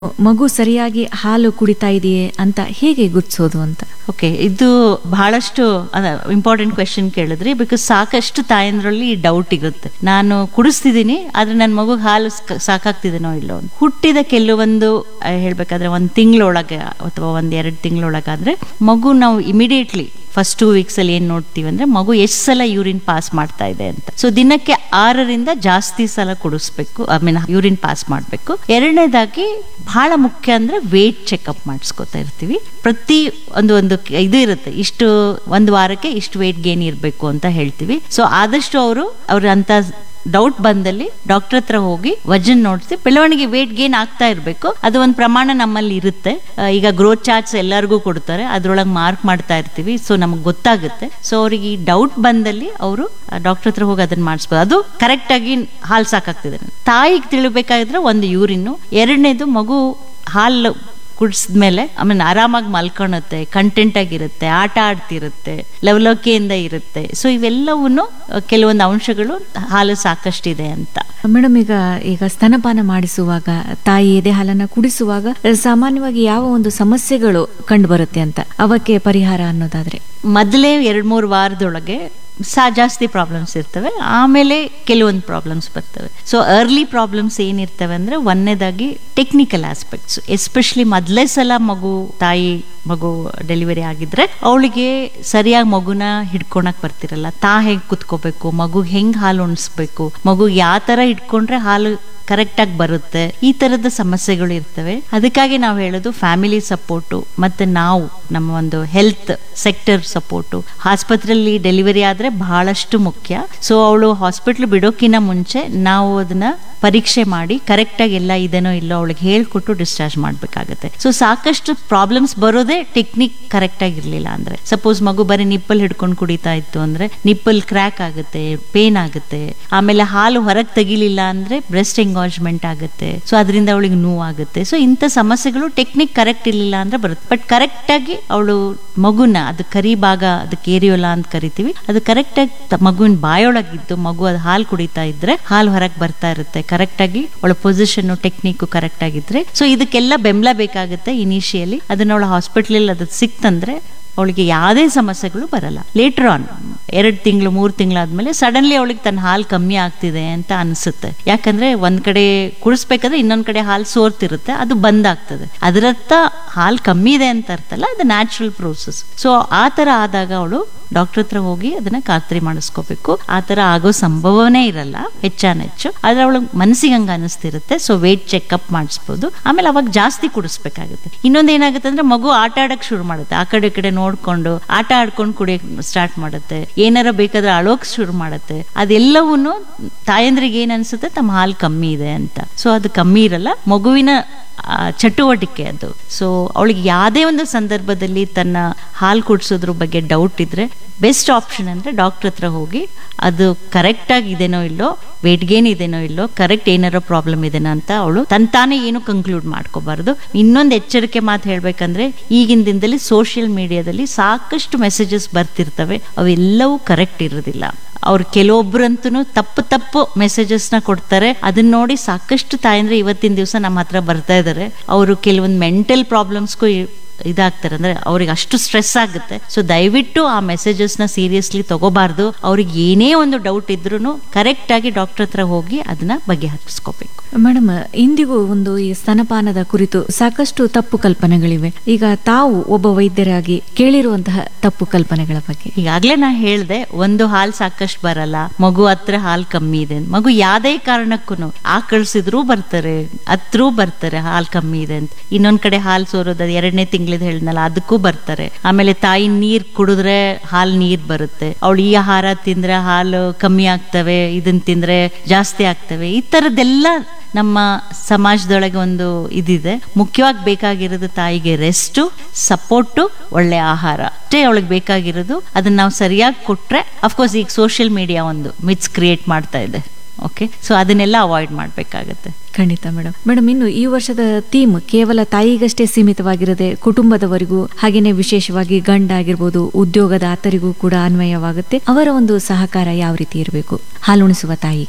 ಮಗು ಸರಿಯಾಗಿ ಹಾಲು ಕುಡಿತಾ ಇದೆಯೇ ಅಂತ ಹೇಗೆ ಗುರ್ತಿಸೋದು ಅಂತ ಓಕೆ ಇದು ಬಹಳಷ್ಟು ಇಂಪಾರ್ಟೆಂಟ್ ಕ್ವೆಶನ್ ಕೇಳಿದ್ರಿ ಬಿಕಾಸ್ ಸಾಕಷ್ಟು ತಾಯಂದ್ರಲ್ಲಿ ಈ ಡೌಟ್ ಇರುತ್ತೆ ನಾನು ಕುಡಿಸ್ತಿದ್ದೀನಿ ಆದ್ರೆ ನನ್ನ ಮಗು ಹಾಲು ಸ- ಸಾಕಾಗ್ತಿದೇನೋ ಇಲ್ಲೋ ಅಂತ. ಹುಟ್ಟಿದ ಕೆಲವೊಂದು ಆ, ಹೇಳ್ಬೇಕಾದ್ರೆ ಒಂದು ತಿಂಗಳೊಳಗೆ ಅಥವಾ ಒಂದ್ ಎರಡು ತಿಂಗಳೊಳಗಾದ್ರೆ ಮಗು ನಾವು ಇಮಿಡಿಯೇಟ್ಲಿ ಫಸ್ಟ್ ಟೂ ವೀಕ್ಸ್ ಅಲ್ಲಿ ಏನ್ ನೋಡ್ತೀವಿ ಅಂದ್ರೆ ಮಗು ಎಷ್ಟು ಸಲ ಯೂರಿನ್ ಪಾಸ್ ಮಾಡ್ತಾ ಇದೆ ಅಂತ ಸೊ ದಿನಕ್ಕೆ ಆರರಿಂದ ಜಾಸ್ತಿ ಸಲ ಕುಡಿಸ್ಬೇಕು ಐ ಮೀನ್ ಯೂರಿನ್ ಪಾಸ್ ಮಾಡಬೇಕು ಎರಡನೇದಾಗಿ ಬಹಳ ಮುಖ್ಯ ಅಂದ್ರೆ ವೇಟ್ ಚೆಕಪ್ ಮಾಡಿಸ್ಕೊತಾ ಇರ್ತೀವಿ ಪ್ರತಿ ಒಂದು ಒಂದು ಕ- ಇದು ಇರುತ್ತೆ ಇಷ್ಟು ಒಂದು ವಾರಕ್ಕೆ ಇಷ್ಟು ವೇಟ್ ಗೇನ್ ಇರಬೇಕು ಅಂತ ಹೇಳ್ತೀವಿ ಸೊ ಆದಷ್ಟು ಅವರು ಅವ್ರ ಅಂತ ಡೌಟ್ ಬಂದಲ್ಲಿ ಡಾಕ್ಟರ್ ಹತ್ರ ಹೋಗಿ ವಜನ್ ನೋಡಿಸಿ ಬೆಳವಣಿಗೆ ವೇಟ್ ಗೇನ್ ಆಗ್ತಾ ಇರಬೇಕು ಅದು ಒಂದು ಪ್ರಮಾಣ ನಮ್ಮಲ್ಲಿ ಇರುತ್ತೆ ಆ, ಈಗ ಗ್ರೋತ್ ಚಾರ್ಟ್ಸ್ ಎಲ್ಲರಿಗೂ ಕೊಡ್ತಾರೆ ಅದ್ರೊಳಗೆ ಮಾರ್ಕ್ ಮಾಡ್ತಾ ಇರ್ತೀವಿ ಸೊ ನಮಗೆ ಗೊತ್ತಾಗುತ್ತೆ ಸೊ ಅವ್ರಿಗೆ ಈ ಡೌಟ್ ಬಂದಲ್ಲಿ ಅವರು ಡಾಕ್ಟರ್ ಹತ್ರ ಹೋಗಿ ಅದನ್ನ ಮಾಡಿಸ್ಬೋದು ಅದು ಕರೆಕ್ಟ್ ಆಗಿ ಹಾಲು ಸಾಕಾಗ್ತಿದೆ ತಾಯಿಗೆ ತಿಳ್ಬೇಕಾಗಿದ್ರೆ ಒಂದು ಯೂರಿನ್ನು ಎರಡನೇದು ಮಗು ಹಾಲು ಕುಡಿಸಿದ್ಮೇಲೆ ಆಮೇಲೆ ಆರಾಮಾಗಿ ಮಲ್ಕೊಳುತ್ತೆ ಕಂಟೆಂಟ್ ಆಗಿರುತ್ತೆ ಆಟ ಆಡ್ತಿರುತ್ತೆ ಲವಲವಿಕೆಯಿಂದ ಇರುತ್ತೆ ಸೊ ಇವೆಲ್ಲವನ್ನು ಕೆಲವೊಂದು ಅಂಶಗಳು ಹಾಲು ಸಾಕಷ್ಟಿದೆ ಅಂತ ಮೇಡಮ್ ಈಗ ಈಗ ಸ್ತನಪಾನ ಮಾಡಿಸುವಾಗ ತಾಯಿ ಎದೆ ಹಾಲನ್ನ ಕುಡಿಸುವಾಗ ಅಹ್, ಸಾಮಾನ್ಯವಾಗಿ ಯಾವ ಒಂದು ಸಮಸ್ಯೆಗಳು ಕಂಡು ಬರುತ್ತೆ ಅಂತ ಅವಕ್ಕೆ ಪರಿಹಾರ ಅನ್ನೋದಾದ್ರೆ ಮೊದಲೇ ಎರಡ್ ಮೂರು ವಾರದೊಳಗೆ ಸಾ ಜಾಸ್ತಿ ಪ್ರಾಬ್ಲಮ್ಸ್ ಇರ್ತವೆ ಆಮೇಲೆ ಕೆಲವೊಂದು ಪ್ರಾಬ್ಲಮ್ಸ್ ಬರ್ತವೆ ಸೊ ಅರ್ಲಿ ಪ್ರಾಬ್ಲಮ್ಸ್ ಏನಿರ್ತವೆ ಅಂದ್ರೆ ಒಂದನೇದಾಗಿ ಟೆಕ್ನಿಕಲ್ ಆಸ್ಪೆಕ್ಟ್ಸ್ ಎಸ್ಪೆಷಲಿ ಮೊದಲೇ ಸಲ ಮಗು ತಾಯಿ ಮಗು ಡೆಲಿವರಿ ಆಗಿದ್ರೆ ಅವಳಿಗೆ ಸರಿಯಾಗಿ ಮಗುನ ಹಿಡ್ಕೊಳಕ್ ಬರ್ತಿರಲ್ಲ ತಾ ಹೇಗ್ ಕುತ್ಕೋಬೇಕು ಮಗು ಹೆಂಗ್ ಹಾಲು ಉಣಿಸ್ಬೇಕು ಮಗು ಯಾವ ತರ ಹಿಡ್ಕೊಂಡ್ರೆ ಹಾಲು ಕರೆಕ್ಟ್ ಆಗಿ ಬರುತ್ತೆ ಈ ತರದ ಸಮಸ್ಯೆಗಳು ಇರ್ತವೆ ಅದಕ್ಕಾಗಿ ನಾವು ಹೇಳೋದು ಫ್ಯಾಮಿಲಿ ಸಪೋರ್ಟು ಮತ್ತೆ ನಾವು ನಮ್ಮ ಒಂದು ಹೆಲ್ತ್ ಸೆಕ್ಟರ್ ಸಪೋರ್ಟು ಆಸ್ಪತ್ರೆಯಲ್ಲಿ ಡೆಲಿವರಿ ಆದ್ರೆ ಬಹಳಷ್ಟು ಮುಖ್ಯ ಸೊ ಅವಳು ಹಾಸ್ಪಿಟ್ಲ್ ಬಿಡೋಕಿನ ಮುಂಚೆ ನಾವು ಅದನ್ನ ಪರೀಕ್ಷೆ ಮಾಡಿ ಕರೆಕ್ಟ್ ಆಗಿ ಎಲ್ಲ ಇದೆನೋ ಇಲ್ಲೋ ಅವಳಿಗೆ ಹೇಳ್ಕೊಟ್ಟು ಡಿಸ್ಚಾರ್ಜ್ ಮಾಡ್ಬೇಕಾಗತ್ತೆ ಸೊ ಸಾಕಷ್ಟು ಪ್ರಾಬ್ಲಮ್ಸ್ ಬರೋದೇ ಟೆಕ್ನಿಕ್ ಕರೆಕ್ಟ್ ಆಗಿರ್ಲಿಲ್ಲ ಅಂದ್ರೆ ಸಪೋಸ್ ಮಗು ಬರೀ ನಿಪ್ಪಲ್ ಹಿಡ್ಕೊಂಡು ಕುಡಿತಾ ಇತ್ತು ಅಂದ್ರೆ ನಿಪ್ಪಲ್ ಕ್ರ್ಯಾಕ್ ಆಗುತ್ತೆ ಪೇನ್ ಆಗುತ್ತೆ ಆಮೇಲೆ ಹಾಲು ಹೊರಗೆ ತೆಗಿಲಿಲ್ಲ ಅಂದ್ರೆ ಬ್ರೆಸ್ಟ್ ಎಂಗಾಜ್ಮೆಂಟ್ ಆಗುತ್ತೆ ಸೊ ಅದರಿಂದ ಅವಳಿಗೆ ನೋವು ಆಗುತ್ತೆ ಸೊ ಇಂಥ ಸಮಸ್ಯೆಗಳು ಟೆಕ್ನಿಕ್ ಕರೆಕ್ಟ್ ಇರಲಿಲ್ಲ ಅಂದ್ರೆ ಬರುತ್ತೆ ಬಟ್ ಕರೆಕ್ಟ್ ಆಗಿ ಅವಳು ಮಗುನ ಅದು ಕರಿ ಭಾಗ ಅದಕ್ಕೆ ಏರಿಯೋಲ ಅಂತ ಕರಿತೀವಿ ಅದು ಕರೆಕ್ಟ್ ಆಗಿ ತ- ಮಗುವಿನ ಬಾಯೊಳಗಿದ್ದು ಮಗು ಅದು ಹಾಲು ಕುಡಿತಾ ಇದ್ರೆ ಹಾಲು ಹೊರಗೆ ಬರ್ತಾ ಇರುತ್ತೆ ಕರೆಕ್ಟ್ ಆಗಿ ಅವಳ ಪೊಸಿಷನ್ ಟೆಕ್ನಿಕ್ ಕರೆಕ್ಟ್ ಆಗಿದ್ರೆ ಸೊ ಇದಕ್ಕೆಲ್ಲ ಬೆಂಬಲ ಬೇಕಾಗುತ್ತೆ ಇನಿಷಿಯಲಿ ಅದನ್ನ ಅವಳ ಹಾಸ್ಪಿಟ್ಲಲ್ಲಿ ಅದು ಸಿಕ್ತಂದ್ರೆ ಅವಳಿಗೆ ಯಾವುದೇ ಸಮಸ್ಯೆಗಳು ಬರಲ್ಲ ಲೇಟರ್ ಆನ್ ಎರಡು ತಿಂಗಳು ಮೂರು ತಿಂಗಳಾದ್ಮೇಲೆ ಸಡನ್ಲಿ ಅವಳಿಗೆ ತನ್ನ ಹಾಲು ಕಮ್ಮಿ ಆಗ್ತಿದೆ ಅಂತ ಅನ್ಸುತ್ತೆ ಯಾಕಂದ್ರೆ ಒಂದ್ ಕಡೆ ಕುಡಿಸ್ಬೇಕಾದ್ರೆ ಇನ್ನೊಂದ್ ಕಡೆ ಹಾಲು ಸೋರ್ತಿರುತ್ತೆ ಅದು ಬಂದ್ ಆಗ್ತದೆ ಅದರತ್ತ ಹಾಲು ಕಮ್ಮಿ ಇದೆ ಅಂತ ಅರ್ಥಲ್ಲ ಅದು ನ್ಯಾಚುರಲ್ ಪ್ರೋಸೆಸ್ ಸೊ ಆ ತರ ಆದಾಗ ಅವಳು ಡಾಕ್ಟರ್ ಹತ್ರ ಹೋಗಿ ಅದನ್ನ ಖಾತ್ರಿ ಮಾಡಿಸ್ಕೋಬೇಕು ಆ ತರ ಆಗೋ ಸಂಭವನೇ ಇರಲ್ಲ ಹೆಚ್ಚಾನೆಚ್ಚು ಆದ್ರೆ ಅವಳು ಮನಸ್ಸಿಗೆ ಹಂಗ ಅನಿಸ್ತಿರುತ್ತೆ ಸೊ ವೇಟ್ ಚೆಕ್ಅಪ್ ಮಾಡಿಸ್ಬೋದು ಆಮೇಲೆ ಅವಾಗ ಜಾಸ್ತಿ ಕುಡಿಸ್ಬೇಕಾಗುತ್ತೆ ಇನ್ನೊಂದು ಏನಾಗುತ್ತೆ ಅಂದ್ರೆ ಮಗು ಆಟ ಆಡಕ್ ಶುರು ಮಾಡುತ್ತೆ ಆ ಕಡೆ ಈ ಕಡೆ ನೋಡ್ಕೊಂಡು ಆಟ ಆಡ್ಕೊಂಡು ಕುಡಿಯಕ್ ಸ್ಟಾರ್ಟ್ ಮಾಡುತ್ತೆ ಏನಾರ ಬೇಕಾದ್ರೆ ಅಳೋಕ್ ಶುರು ಮಾಡುತ್ತೆ ಅದೆಲ್ಲವನ್ನು ತಾಯಂದ್ರಿಗೆ ಏನ್ ಅನ್ಸುತ್ತೆ ತಮ್ಮ ಹಾಲು ಕಮ್ಮಿ ಇದೆ ಅಂತ ಸೊ ಅದು ಕಮ್ಮಿ ಇರಲ್ಲ ಮಗುವಿನ ಆ, ಚಟುವಟಿಕೆ ಅದು ಸೊ ಅವಳಿಗೆ ಯಾವುದೇ ಒಂದು ಸಂದರ್ಭದಲ್ಲಿ ತನ್ನ ಹಾಲು ಕುಡಿಸೋದ್ರ ಬಗ್ಗೆ ಡೌಟ್ ಇದ್ರೆ ಬೆಸ್ಟ್ ಆಪ್ಷನ್ ಅಂದ್ರೆ ಡಾಕ್ಟರ್ ಹತ್ರ ಹೋಗಿ ಅದು ಕರೆಕ್ಟ್ ಆಗಿ ಇದೆನೋ ಇಲ್ಲೋ ವೇಟ್ ಗೇನ್ ಇದೆನೋ ಇಲ್ಲೋ ಕರೆಕ್ಟ್ ಏನಾರ ಪ್ರಾಬ್ಲಮ್ ಇದೆನೋ ಅಂತ ಅವಳು ತಂತಾನೆ ಏನು ಕನ್ಕ್ಲೂಡ್ ಮಾಡ್ಕೋಬಾರ್ದು ಇನ್ನೊಂದು ಎಚ್ಚರಿಕೆ ಮಾತು ಹೇಳ್ಬೇಕಂದ್ರೆ ಈಗಿನ ದಿನದಲ್ಲಿ ಸೋಷಿಯಲ್ ಮೀಡಿಯಾದಲ್ಲಿ ಸಾಕಷ್ಟು ಮೆಸೇಜಸ್ ಬರ್ತಿರ್ತವೆ ಅವೆಲ್ಲವೂ ಕರೆಕ್ಟ್ ಇರೋದಿಲ್ಲ ಅವ್ರು ಕೆಲವೊಬ್ರಂತೂ ತಪ್ಪು ತಪ್ಪು ಮೆಸೇಜಸ್ ನ ಕೊಡ್ತಾರೆ ಅದನ್ನ ನೋಡಿ ಸಾಕಷ್ಟು ತಾಯಂದ್ರೆ ಇವತ್ತಿನ ದಿವಸ ನಮ್ಮ ಹತ್ರ ಬರ್ತಾ ಇದಾರೆ ಅವರು ಕೆಲವೊಂದು ಮೆಂಟಲ್ ಪ್ರಾಬ್ಲಮ್ಸ್ಗೂ ಇದಾಗ್ತಾರೆ ಅಂದ್ರೆ ಅವ್ರಿಗೆ ಅಷ್ಟು ಸ್ಟ್ರೆಸ್ ಆಗುತ್ತೆ ಸೊ ದಯವಿಟ್ಟು ಆ ಮೆಸೇಜಸ್ ನ ಸೀರಿಯಸ್ಲಿ ತಗೋಬಾರ್ದು ಅವ್ರಿಗೆ ಏನೇ ಒಂದು ಡೌಟ್ ಇದ್ರೂ ಕರೆಕ್ಟ್ ಆಗಿ ಡಾಕ್ಟರ್ ಹತ್ರ ಹೋಗಿ ಅದನ್ನ ಬಗೆಹರಿಸ್ಕೋಬೇಕು ಮೇಡಮ್ ಇಂದಿಗೂ ಒಂದು ಈ ಸ್ತನಪಾನದ ಕುರಿತು ಸಾಕಷ್ಟು ತಪ್ಪು ಕಲ್ಪನೆಗಳಿವೆ ಈಗ ತಾವು ಒಬ್ಬ ವೈದ್ಯರಾಗಿ ಕೇಳಿರುವಂತಹ ತಪ್ಪು ಕಲ್ಪನೆಗಳ ಬಗ್ಗೆ ಈಗಾಗ್ಲೇ ನಾ ಹೇಳ್ದೆ ಒಂದು ಹಾಲ್ ಸಾಕಷ್ಟು ಬರಲ್ಲ ಮಗು ಹತ್ರ ಹಾಲ್ ಕಮ್ಮಿ ಇದೆ ಮಗು ಯಾವ್ದೇ ಕಾರಣಕ್ಕೂ ಆಕಳಿಸಿದ್ರು ಬರ್ತಾರೆ ಹತ್ರೂ ಬರ್ತಾರೆ ಹಾಲ್ ಕಮ್ಮಿ ಇದೆ ಅಂತ ಇನ್ನೊಂದ್ ಕಡೆ ಹಾಲ್ ಸೋರೋದು ಅದು ಎರಡನೇ ತಿಂಗಳಿದ್ ಹೇಳಿದ್ನಲ್ಲ ಅದಕ್ಕೂ ಬರ್ತಾರೆ ಆಮೇಲೆ ತಾಯಿ ನೀರ್ ಕುಡಿದ್ರೆ ಹಾಲ್ ನೀರ್ ಬರುತ್ತೆ ಅವಳು ಈ ಆಹಾರ ತಿಂದ್ರೆ ಹಾಲು ಕಮ್ಮಿ ಆಗ್ತವೆ ಇದನ್ ತಿಂದ್ರೆ ಜಾಸ್ತಿ ಆಗ್ತವೆ ಈ ತರದ್ದೆಲ್ಲ ನಮ್ಮ ಸಮಾಜದೊಳಗೆ ಒಂದು ಇದಿದೆ ಮುಖ್ಯವಾಗಿ ಬೇಕಾಗಿರೋದು ತಾಯಿಗೆ ರೆಸ್ಟು ಸಪೋರ್ಟು ಒಳ್ಳೆ ಆಹಾರ ಅಷ್ಟೇ ಅವಳಿಗೆ ಬೇಕಾಗಿರೋದು ಅದನ್ನ ನಾವು ಸರಿಯಾಗಿ ಕೊಟ್ರೆ ಅಫ್ಕೋರ್ಸ್ ಈಗ ಸೋಷಿಯಲ್ ಮೀಡಿಯಾ ಒಂದು ಮಿತ್ಸ್ ಕ್ರಿಯೇಟ್ ಮಾಡ್ತಾ ಇದೆ ಓಕೆ ಸೊ ಅದನ್ನೆಲ್ಲ ಅವಾಯ್ಡ್ ಮಾಡಬೇಕಾಗತ್ತೆ ಖಂಡಿತ ಮೇಡಮ್ ಮೇಡಮ್ ಇನ್ನು ಈ ವರ್ಷದ ಥೀಮ್ ಕೇವಲ ತಾಯಿಗಷ್ಟೇ ಸೀಮಿತವಾಗಿರದೆ ಕುಟುಂಬದವರಿಗೂ ಹಾಗೇನೆ ವಿಶೇಷವಾಗಿ ಗಂಡ ಆಗಿರ್ಬೋದು ಉದ್ಯೋಗದಾತರಿಗೂ ಕೂಡ ಅನ್ವಯವಾಗುತ್ತೆ ಅವರ ಒಂದು ಸಹಕಾರ ಯಾವ ರೀತಿ ಇರಬೇಕು ಹಾಲುಣಿಸುವ ತಾಯಿಗೆ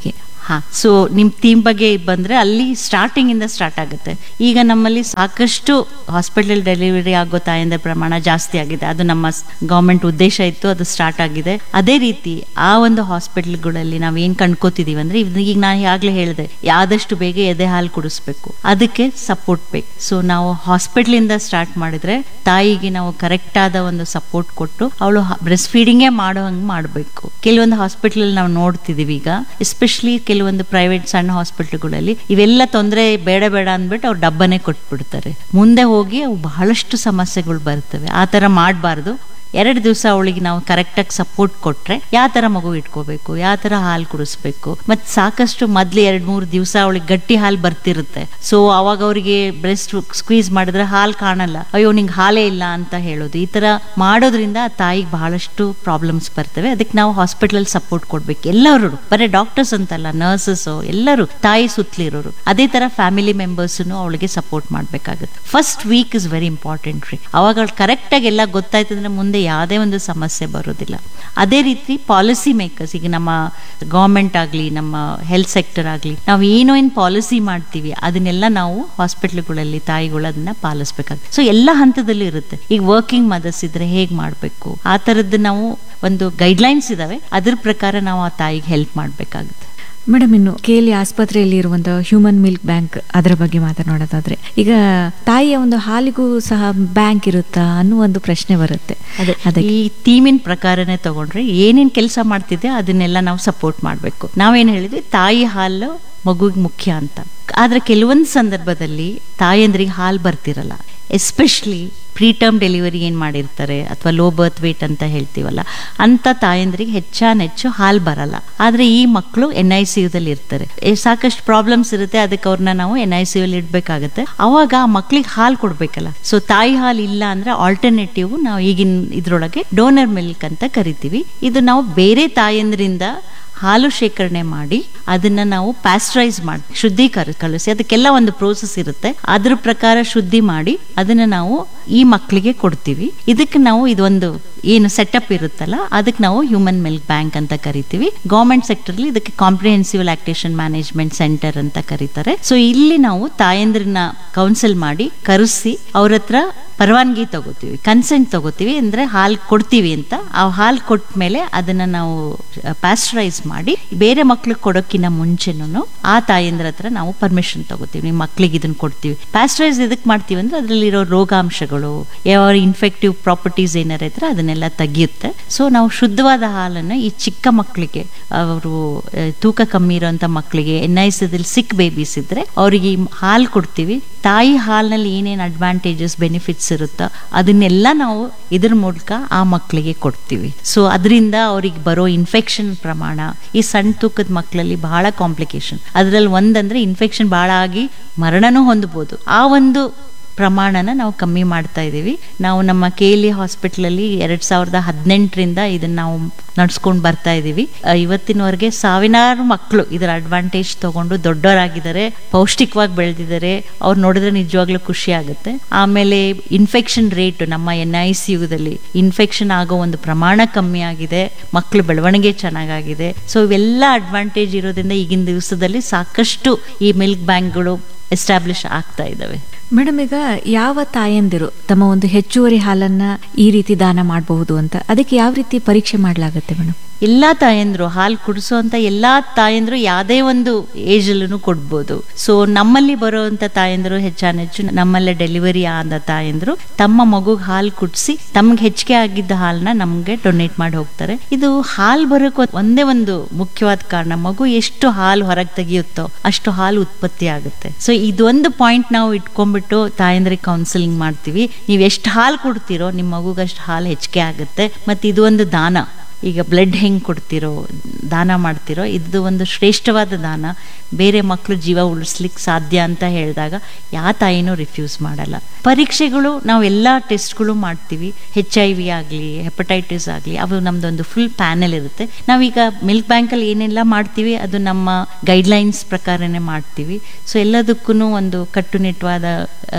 ಹಾ ಸೊ ನಿಮ್ ಥೀಮ್ ಬಗ್ಗೆ ಬಂದ್ರೆ ಅಲ್ಲಿ ಸ್ಟಾರ್ಟಿಂಗ್ ಇಂದ ಸ್ಟಾರ್ಟ್ ಆಗುತ್ತೆ ಈಗ ನಮ್ಮಲ್ಲಿ ಸಾಕಷ್ಟು ಹಾಸ್ಪಿಟಲ್ ಡೆಲಿವರಿ ಆಗೋ ತಾಯಂದ್ರ ಪ್ರಮಾಣ ಜಾಸ್ತಿ ಆಗಿದೆ ಅದು ನಮ್ಮ ಗವರ್ಮೆಂಟ್ ಉದ್ದೇಶ ಇತ್ತು ಅದು ಸ್ಟಾರ್ಟ್ ಆಗಿದೆ ಅದೇ ರೀತಿ ಆ ಒಂದು ಹಾಸ್ಪಿಟಲ್ಗಳಲ್ಲಿ ನಾವ್ ಏನ್ ಕಂಡ್ಕೋತಿದೀವಿ ಅಂದ್ರೆ ಇದ್- ಈಗ ನಾನು ಆಗ್ಲೇ ಹೇಳಿದೆ ಆದಷ್ಟು ಬೇಗ ಎದೆ ಹಾಲು ಕುಡಿಸ್ಬೇಕು ಅದಕ್ಕೆ ಸಪೋರ್ಟ್ ಬೇಕು ಸೊ ನಾವು ಹಾಸ್ಪಿಟಲ್ ಇಂದ ಸ್ಟಾರ್ಟ್ ಮಾಡಿದ್ರೆ ತಾಯಿಗೆ ನಾವು ಕರೆಕ್ಟ್ ಆದ ಒಂದು ಸಪೋರ್ಟ್ ಕೊಟ್ಟು ಅವಳು ಬ್ರೆಸ್ಟ್ ಫೀಡಿಂಗೇ ಮಾಡೋ ಹಂಗೆ ಮಾಡಬೇಕು ಕೆಲವೊಂದು ಹಾಸ್ಪಿಟಲ್ ನಾವು ನೋಡ್ತಿದೀವಿ ಈಗ ಎಸ್ಪೆಷಲಿ ಕೆಲವೊಂದು ಪ್ರೈವೇಟ್ ಸಣ್ಣ ಹಾಸ್ಪಿಟಲ್ಗಳಲ್ಲಿ ಇವೆಲ್ಲ ತೊಂದರೆ ಬೇಡ ಬೇಡ ಅಂದ್ಬಿಟ್ಟು ಅವ್ರು ಡಬ್ಬನೇ ಕೊಟ್ಬಿಡ್ತಾರೆ ಮುಂದೆ ಹೋಗಿ ಅವು ಬಹಳಷ್ಟು ಸಮಸ್ಯೆಗಳು ಬರ್ತವೆ ಆ ಥರ ಮಾಡಬಾರ್ದು ಎರಡು ದಿವಸ ಅವಳಿಗೆ ನಾವು ಕರೆಕ್ಟಾಗಿ ಸಪೋರ್ಟ್ ಕೊಟ್ರೆ ಯಾವ ಥರ ಮಗು ಇಟ್ಕೋಬೇಕು ಯಾವ ಥರ ಹಾಲು ಕುಡಿಸ್ಬೇಕು ಮತ್ತು ಸಾಕಷ್ಟು ಮೊದ್ಲು ಎರಡು ಮೂರು ದಿವಸ ಅವಳಿಗೆ ಗಟ್ಟಿ ಹಾಲು ಬರ್ತಿರುತ್ತೆ ಸೊ ಅವಾಗ ಅವರಿಗೆ ಬ್ರೆಸ್ಟ್ ಸ್ಕ್ವೀಸ್ ಮಾಡಿದ್ರೆ ಹಾಲು ಕಾಣಲ್ಲ ಅಯ್ಯೋ ನಿಂಗೆ ಹಾಲೇ ಇಲ್ಲ ಅಂತ ಹೇಳೋದು ಈ ಥರ ಮಾಡೋದ್ರಿಂದ ಆ ತಾಯಿಗೆ ಬಹಳಷ್ಟು ಪ್ರಾಬ್ಲಮ್ಸ್ ಬರ್ತವೆ ಅದಕ್ಕೆ ನಾವು ಹಾಸ್ಪಿಟಲ್ ಸಪೋರ್ಟ್ ಕೊಡ್ಬೇಕು ಎಲ್ಲರೂ ಬರೀ ಡಾಕ್ಟರ್ಸ್ ಅಂತಲ್ಲ ನರ್ಸಸ್ ಎಲ್ಲರೂ ತಾಯಿ ಸುತ್ತಲಿರೋರು ಅದೇ ತರ ಫ್ಯಾಮಿಲಿ ಮೆಂಬರ್ಸ್ ಅವಳಿಗೆ ಸಪೋರ್ಟ್ ಮಾಡ್ಬೇಕಾಗುತ್ತೆ first week is very important ರೀ ಅವಾಗ ಅವಳು ಕರೆಕ್ಟಾಗಿ ಎಲ್ಲ ಗೊತ್ತಾಯ್ತಂದ್ರೆ ಮುಂದೆ ಯಾವುದೇ ಒಂದು ಸಮಸ್ಯೆ ಬರೋದಿಲ್ಲ ಅದೇ ರೀತಿ ಪಾಲಿಸಿ ಮೇಕರ್ಸ್ ಈಗ ನಮ್ಮ ಗೌರ್ಮೆಂಟ್ ಆಗಲಿ ನಮ್ಮ ಹೆಲ್ತ್ ಸೆಕ್ಟರ್ ಆಗಲಿ ನಾವು ಏನೋ ಏನು ಪಾಲಿಸಿ ಮಾಡ್ತೀವಿ ಅದನ್ನೆಲ್ಲ ನಾವು ಹಾಸ್ಪಿಟ್ಲ್ಗಳಲ್ಲಿ ತಾಯಿಗಳು ಅದನ್ನ ಪಾಲಿಸ್ಬೇಕಾಗುತ್ತೆ ಸೊ ಎಲ್ಲ ಹಂತದಲ್ಲೂ ಇರುತ್ತೆ ಈಗ ವರ್ಕಿಂಗ್ ಮದರ್ಸ್ ಇದ್ರೆ ಹೇಗೆ ಮಾಡಬೇಕು ಆ ಥರದ್ದು ನಾವು ಒಂದು ಗೈಡ್ಲೈನ್ಸ್ ಇದಾವೆ ಅದ್ರ ಪ್ರಕಾರ ನಾವು ಆ ತಾಯಿಗೆ ಹೆಲ್ಪ್ ಮಾಡಬೇಕಾಗುತ್ತೆ ಮೇಡಮ್ ಇನ್ನು ಕೇಲಿ ಆಸ್ಪತ್ರೆಯಲ್ಲಿ ಇರುವಂತಹ ಹ್ಯೂಮನ್ ಮಿಲ್ಕ್ ಬ್ಯಾಂಕ್ ಅದರ ಬಗ್ಗೆ ಮಾತನಾಡೋದಾದ್ರೆ ಈಗ ತಾಯಿಯ ಒಂದು ಹಾಲಿಗೂ ಸಹ ಬ್ಯಾಂಕ್ ಇರುತ್ತಾ ಅನ್ನೋ ಒಂದು ಪ್ರಶ್ನೆ ಬರುತ್ತೆ ಅದೇ ಅದಕ್ಕೆ ಈ ಥೀಮಿನ ಪ್ರಕಾರನೇ ತಗೊಂಡ್ರೆ ಏನೇನ್ ಕೆಲಸ ಮಾಡ್ತಿದ್ದೆ ಅದನ್ನೆಲ್ಲ ನಾವು ಸಪೋರ್ಟ್ ಮಾಡಬೇಕು ನಾವೇನ್ ಹೇಳಿದ್ವಿ ತಾಯಿ ಹಾಲು ಮಗುವಿಗೆ ಮುಖ್ಯ ಅಂತ ಆದ್ರೆ ಕೆಲವೊಂದು ಸಂದರ್ಭದಲ್ಲಿ ತಾಯಂದ್ರಿಗೆ ಹಾಲು ಬರ್ತಿರಲ್ಲ ಎಸ್ಪೆಷಲಿ ಪ್ರೀಟರ್ಮ್ ಡೆಲಿವರಿ ಏನು ಮಾಡಿರ್ತಾರೆ ಅಥವಾ ಲೋ ಬರ್ತ್ ವೇಟ್ ಅಂತ ಹೇಳ್ತೀವಲ್ಲ ಅಂತ ತಾಯಂದ್ರಿಗೆ ಹೆಚ್ಚಾನೆಚ್ಚು ಹಾಲು ಬರಲ್ಲ ಆದರೆ ಈ ಮಕ್ಕಳು ಎನ್ ಐ ಸಿ ಯುದಲ್ಲಿ ಇರ್ತಾರೆ ಎ- ಸಾಕಷ್ಟು ಪ್ರಾಬ್ಲಮ್ಸ್ ಇರುತ್ತೆ ಅದಕ್ಕೆ ಅವ್ರನ್ನ ನಾವು ಎನ್ ಐ ಸಿ ಯುಲ್ಲಿ ಇಡಬೇಕಾಗುತ್ತೆ ಅವಾಗ ಆ ಮಕ್ಳಿಗೆ ಹಾಲು ಕೊಡ್ಬೇಕಲ್ಲ ಸೊ ತಾಯಿ ಹಾಲು ಇಲ್ಲ ಅಂದ್ರೆ ಆಲ್ಟರ್ನೇಟಿವ್ ನಾವು ಈಗಿನ ಇದ್ರೊಳಗೆ ಡೋನರ್ ಮಿಲ್ಕ್ ಅಂತ ಕರಿತೀವಿ ಇದು ನಾವು ಬೇರೆ ತಾಯಂದ್ರಿಂದ ಹಾಲು ಶೇಖರಣೆ ಮಾಡಿ ಅದನ್ನ ನಾವು ಪ್ಯಾಸ್ಟ್ರೈಸ್ ಮಾಡಿ ಶುದ್ಧೀಕರ ಕಳಿಸಿ ಅದಕ್ಕೆಲ್ಲ ಒಂದು ಪ್ರೋಸೆಸ್ ಇರುತ್ತೆ ಅದ್ರ ಪ್ರಕಾರ ಶುದ್ಧಿ ಮಾಡಿ ಅದನ್ನ ನಾವು ಈ ಮಕ್ಕಳಿಗೆ ಕೊಡ್ತೀವಿ ಇದಕ್ಕೆ ನಾವು ಇದೊಂದು ಏನು ಸೆಟಪ್ ಇರುತ್ತಲ್ಲ ಅದಕ್ಕೆ ನಾವು ಹ್ಯೂಮನ್ ಮಿಲ್ಕ್ ಬ್ಯಾಂಕ್ ಅಂತ ಕರಿತೀವಿ ಗೌರ್ಮೆಂಟ್ ಸೆಕ್ಟರ್ಲಿ ಇದಕ್ಕೆ ಕಾಂಪ್ರಿಹೆನ್ಸಿವ್ ಲ್ಯಾಕ್ಟೇಷನ್ ಮ್ಯಾನೇಜ್ಮೆಂಟ್ ಸೆಂಟರ್ ಅಂತ ಕರೀತಾರೆ ಸೊ ಇಲ್ಲಿ ನಾವು ತಾಯಂದ್ರನ್ನ ಕೌನ್ಸಿಲ್ ಮಾಡಿ ಕರೆಸಿ ಅವ್ರ ಹತ್ರ ಪರವಾನಗಿ ತಗೋತೀವಿ ಕನ್ಸೆಂಟ್ ತಗೋತೀವಿ ಅಂದ್ರೆ ಹಾಲು ಕೊಡ್ತೀವಿ ಅಂತ ಆ ಹಾಲು ಕೊಟ್ಟ ಮೇಲೆ ಅದನ್ನ ನಾವು ಪ್ಯಾಸ್ಚರೈಸ್ ಮಾಡಿ ಬೇರೆ ಮಕ್ಳಿಗೆ ಕೊಡೋಕ್ಕಿಂತ ಮುಂಚೆನೂ ಆ ತಾಯಂದ್ರ ಹತ್ರ ನಾವು ಪರ್ಮಿಷನ್ ತಗೋತೀವಿ ನಿಮ್ಮ ಮಕ್ಳಿಗೆ ಇದನ್ನ ಕೊಡ್ತೀವಿ ಪ್ಯಾಸ್ಚರೈಸ್ ಎದಕ್ಕೆ ಮಾಡ್ತೀವಿ ಅಂದ್ರೆ ಅದರಲ್ಲಿರೋ ರೋಗಾಂಶಗಳು ಯಾವ ಇನ್ಫೆಕ್ಟಿವ್ ಪ್ರಾಪರ್ಟೀಸ್ ಏನಾರ ಇದ್ರೆ ಅದನ್ನೆಲ್ಲ ತೆಗಿಯುತ್ತೆ ಸೊ ನಾವು ಶುದ್ಧವಾದ ಹಾಲನ್ನು ಈ ಚಿಕ್ಕ ಮಕ್ಕಳಿಗೆ ಅವರು ತೂಕ ಕಮ್ಮಿ ಇರೋಂಥ ಮಕ್ಕಳಿಗೆ ಎನ್ ಐ ಸಿದಲ್ಲಿ ಸಿಕ್ ಬೇಬೀಸ್ ಇದ್ರೆ ಅವರಿಗೆ ಈ ಹಾಲು ಕೊಡ್ತೀವಿ ತಾಯಿ ಹಾಲಿನಲ್ಲಿ ಏನೇನು ಅಡ್ವಾಂಟೇಜಸ್ ಬೆನಿಫಿಟ್ಸ್ ಇರುತ್ತೋ ಅದನ್ನೆಲ್ಲ ನಾವು ಇದ್ರ ಮೂಲಕ ಆ ಮಕ್ಕಳಿಗೆ ಕೊಡ್ತೀವಿ ಸೊ ಅದರಿಂದ ಅವ್ರಿಗೆ ಬರೋ ಇನ್ಫೆಕ್ಷನ್ ಪ್ರಮಾಣ ಈ ಸಣ್ಣ ತೂಕದ ಮಕ್ಕಳಲ್ಲಿ ಬಹಳ ಕಾಂಪ್ಲಿಕೇಶನ್ ಅದರಲ್ಲಿ ಒಂದಂದ್ರೆ ಇನ್ಫೆಕ್ಷನ್ ಬಹಳ ಆಗಿ ಮರಣನೂ ಹೊಂದಬಹುದು ಆ ಒಂದು ಪ್ರಮಾಣನ ನಾವು ಕಮ್ಮಿ ಮಾಡ್ತಾ ಇದ್ದೀವಿ ನಾವು ನಮ್ಮ ಕೆ ಎಲ್ ಇ ಹಾಸ್ಪಿಟ್ಲಲ್ಲಿ ಎರಡ್ ಸಾವಿರದ ಹದಿನೆಂಟರಿಂದ ಇದನ್ನ ನಾವು ನಡ್ಸ್ಕೊಂಡು ಬರ್ತಾ ಇದ್ದೀವಿ ಅಹ್, ಇವತ್ತಿನವರೆಗೆ ಸಾವಿರಾರು ಮಕ್ಕಳು ಇದರ ಅಡ್ವಾಂಟೇಜ್ ತಗೊಂಡು ದೊಡ್ಡವರಾಗಿದ್ದಾರೆ ಪೌಷ್ಟಿಕವಾಗಿ ಬೆಳೆದಿದ್ದಾರೆ ಅವ್ರು ನೋಡಿದ್ರೆ ನಿಜವಾಗ್ಲೂ ಖುಷಿ ಆಗುತ್ತೆ ಆಮೇಲೆ ಇನ್ಫೆಕ್ಷನ್ ರೇಟ್ ನಮ್ಮ ಎನ್ ಐ ಸಿ ಯುದಲ್ಲಿ ಇನ್ಫೆಕ್ಷನ್ ಆಗೋ ಒಂದು ಪ್ರಮಾಣ ಕಮ್ಮಿ ಆಗಿದೆ ಮಕ್ಕಳು ಬೆಳವಣಿಗೆ ಚೆನ್ನಾಗಾಗಿದೆ ಸೊ ಇವೆಲ್ಲ ಅಡ್ವಾಂಟೇಜ್ ಇರೋದ್ರಿಂದ ಈಗಿನ ದಿವಸದಲ್ಲಿ ಸಾಕಷ್ಟು ಈ ಮಿಲ್ಕ್ ಬ್ಯಾಂಕ್ಗಳು ಎಸ್ಟಾಬ್ಲಿಷ್ ಆಗ್ತಾ ಇದ್ದಾವೆ ಮೇಡಮ್ ಈಗ ಯಾವ ತಾಯಂದಿರು ತಮ್ಮ ಒಂದು ಹೆಚ್ಚುವರಿ ಹಾಲನ್ನ ಈ ರೀತಿ ದಾನ ಮಾಡಬಹುದು ಅಂತ ಅದಕ್ಕೆ ಯಾವ ರೀತಿ ಪರೀಕ್ಷೆ ಮಾಡಲಾಗುತ್ತೆ ಮೇಡಮ್ ಎಲ್ಲಾ ತಾಯಂದ್ರು ಹಾಲು ಕುಡಿಸೋಂತ ಎಲ್ಲಾ ತಾಯಂದ್ರು ಯಾವುದೇ ಒಂದು ಏಜ್ ಅಲ್ಲೂ ಕೊಡ್ಬೋದು ಸೊ ನಮ್ಮಲ್ಲಿ ಬರುವಂತ ತಾಯಂದ್ರು ಹೆಚ್ಚಾನೆಚ್ಚು ನಮ್ಮಲ್ಲೇ ಡೆಲಿವರಿ ಆದ ತಾಯಂದ್ರು ತಮ್ಮ ಮಗುಗೆ ಹಾಲು ಕುಡಿಸಿ ತಮ್ಗೆ ಹೆಚ್ಚಿಗೆ ಆಗಿದ್ದ ಹಾಲನ್ನ ನಮ್ಗೆ ಡೊನೇಟ್ ಮಾಡಿ ಹೋಗ್ತಾರೆ ಇದು ಹಾಲು ಬರೋಕೆ ಒಂದೇ ಒಂದು ಮುಖ್ಯವಾದ ಕಾರಣ ಮಗು ಎಷ್ಟು ಹಾಲು ಹೊರಗೆ ತೆಗೆಯುತ್ತೋ ಅಷ್ಟು ಹಾಲು ಉತ್ಪತ್ತಿ ಆಗುತ್ತೆ ಸೊ ಇದೊಂದು ಪಾಯಿಂಟ್ ನಾವು ಇಟ್ಕೊಂಡ್ಬಿಟ್ಟು ತಾಯಂದ್ರಿಗೆ ಕೌನ್ಸಿಲಿಂಗ್ ಮಾಡ್ತೀವಿ ನೀವು ಎಷ್ಟು ಹಾಲು ಕೊಡ್ತೀರೋ ನಿಮ್ಮ ಮಗುಗೆ ಅಷ್ಟು ಹಾಲು ಹೆಚ್ಚಿಗೆ ಆಗುತ್ತೆ ಮತ್ತೆ ಇದು ಒಂದು ದಾನ ಈಗ ಬ್ಲಡ್ ಹೆಂಗೆ ಕೊಡ್ತಿರೋ ದಾನ ಮಾಡ್ತಿರೋ ಇದು ಒಂದು ಶ್ರೇಷ್ಠವಾದ ದಾನ ಬೇರೆ ಮಕ್ಕಳು ಜೀವ ಉಳಿಸ್ಲಿಕ್ಕೆ ಸಾಧ್ಯ ಅಂತ ಹೇಳಿದಾಗ ಯಾವ ತಾಯಿನೂ ರಿಫ್ಯೂಸ್ ಮಾಡಲ್ಲ ಪರೀಕ್ಷೆಗಳು ನಾವು ಎಲ್ಲ ಟೆಸ್ಟ್ಗಳು ಮಾಡ್ತೀವಿ ಹೆಚ್ ಐ ವಿ ಆಗಲಿ ಹೆಪಟೈಟಿಸ್ ಆಗಲಿ ಅವು ನಮ್ದೊಂದು ಫುಲ್ ಪ್ಯಾನೆಲ್ ಇರುತ್ತೆ ನಾವೀಗ ಮಿಲ್ಕ್ ಬ್ಯಾಂಕಲ್ಲಿ ಏನೆಲ್ಲ ಮಾಡ್ತೀವಿ ಅದು ನಮ್ಮ ಗೈಡ್ಲೈನ್ಸ್ ಪ್ರಕಾರನೇ ಮಾಡ್ತೀವಿ ಸೊ ಎಲ್ಲದಕ್ಕೂ ಒಂದು ಕಟ್ಟುನಿಟ್ಟವಾದ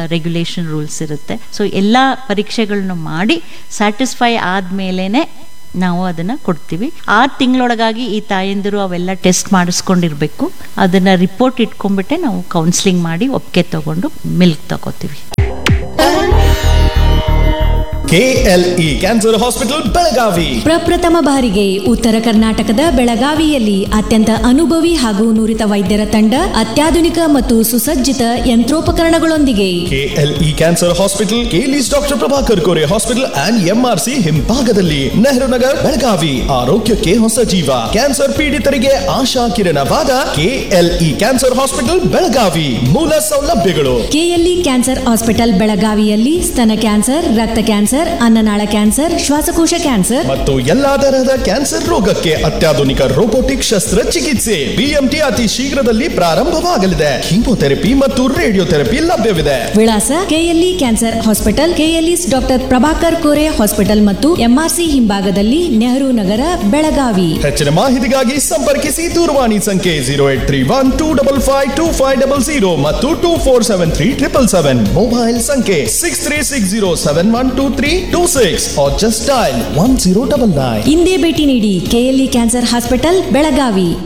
ರೆಗ್ಯುಲೇಷನ್ ರೂಲ್ಸ್ ಇರುತ್ತೆ ಸೊ ಎಲ್ಲ ಪರೀಕ್ಷೆಗಳನ್ನ ಮಾಡಿ ಸ್ಯಾಟಿಸ್ಫೈ ಆದ್ಮೇಲೆನೆ ನಾವು ಅದನ್ನ ಕೊಡ್ತೀವಿ ಆರು ತಿಂಗಳೊಳಗಾಗಿ ಈ ತಾಯಂದಿರು ಅವೆಲ್ಲ ಟೆಸ್ಟ್ ಮಾಡಿಸ್ಕೊಂಡಿರ್ಬೇಕು ಅದನ್ನ ರಿಪೋರ್ಟ್ ಇಟ್ಕೊಂಡ್ಬಿಟ್ಟೆ ನಾವು ಕೌನ್ಸಿಲಿಂಗ್ ಮಾಡಿ ಒಪ್ಪಿಗೆ ತಗೊಂಡು ಮಿಲ್ಕ್ ತಗೋತೀವಿ ಕೆಎಲ್ಇ ಕ್ಯಾನ್ಸರ್ ಹಾಸ್ಪಿಟಲ್ ಬೆಳಗಾವಿ ಪ್ರಪ್ರಥಮ ಬಾರಿಗೆ ಉತ್ತರ ಕರ್ನಾಟಕದ ಬೆಳಗಾವಿಯಲ್ಲಿ ಅತ್ಯಂತ ಅನುಭವಿ ಹಾಗೂ ನುರಿತ ವೈದ್ಯರ ತಂಡ ಅತ್ಯಾಧುನಿಕ ಮತ್ತು ಸುಸಜ್ಜಿತ ಯಂತ್ರೋಪಕರಣಗಳೊಂದಿಗೆ KLE cancer hospital KLE's doctor Prabhakar Kore hospital and MRC ಹಿಂಭಾಗದಲ್ಲಿ ನೆಹರು ನಗರ್ ಬೆಳಗಾವಿ ಆರೋಗ್ಯಕ್ಕೆ ಹೊಸ ಜೀವ ಕ್ಯಾನ್ಸರ್ ಪೀಡಿತರಿಗೆ ಆಶಾ ಕಿರಣವಾದ ಕೆಎಲ್ಇ ಕ್ಯಾನ್ಸರ್ ಹಾಸ್ಪಿಟಲ್ ಬೆಳಗಾವಿ ಮೂಲ ಸೌಲಭ್ಯಗಳು ಕೆಎಲ್ಇ ಕ್ಯಾನ್ಸರ್ ಹಾಸ್ಪಿಟಲ್ ಬೆಳಗಾವಿಯಲ್ಲಿ ಸ್ತನ ಕ್ಯಾನ್ಸರ್ ರಕ್ತ ಕ್ಯಾನ್ಸರ್ ಅನ್ನನಾಳ ಕ್ಯಾನ್ಸರ್ ಶ್ವಾಸಕೋಶ ಕ್ಯಾನ್ಸರ್ ಮತ್ತು ಎಲ್ಲಾ ತರಹದ ಕ್ಯಾನ್ಸರ್ ರೋಗಕ್ಕೆ ಅತ್ಯಾಧುನಿಕ ರೋಬೋಟಿಕ್ ಶಸ್ತ್ರಚಿಕಿತ್ಸೆ ಬಿಎಂಟಿ ಅತಿ ಶೀಘ್ರದಲ್ಲಿ ಪ್ರಾರಂಭವಾಗಲಿದೆ ಕೀಮೋಥೆರಪಿ ಮತ್ತು ರೇಡಿಯೋಥೆರಪಿ ಲಭ್ಯವಿದೆ ವಿಳಾಸ KLE cancer hospital KLE's doctor Prabhakar Kore hospital ಮತ್ತು ಎಂಆರ್ಸಿ ಹಿಂಭಾಗದಲ್ಲಿ ನೆಹರು ನಗರ ಬೆಳಗಾವಿ ಹೆಚ್ಚಿನ ಮಾಹಿತಿಗಾಗಿ ಸಂಪರ್ಕಿಸಿ ದೂರವಾಣಿ ಸಂಖ್ಯೆ zero eight three one two double five two five double zero ಮತ್ತು two four seven three triple seven mobile ಸಂಖ್ಯೆ six three six zero seven one two three two six just dial one zero double nine ಇಂದೇ ಭೇಟಿ ನೀಡಿ KLE cancer hospital Belagavi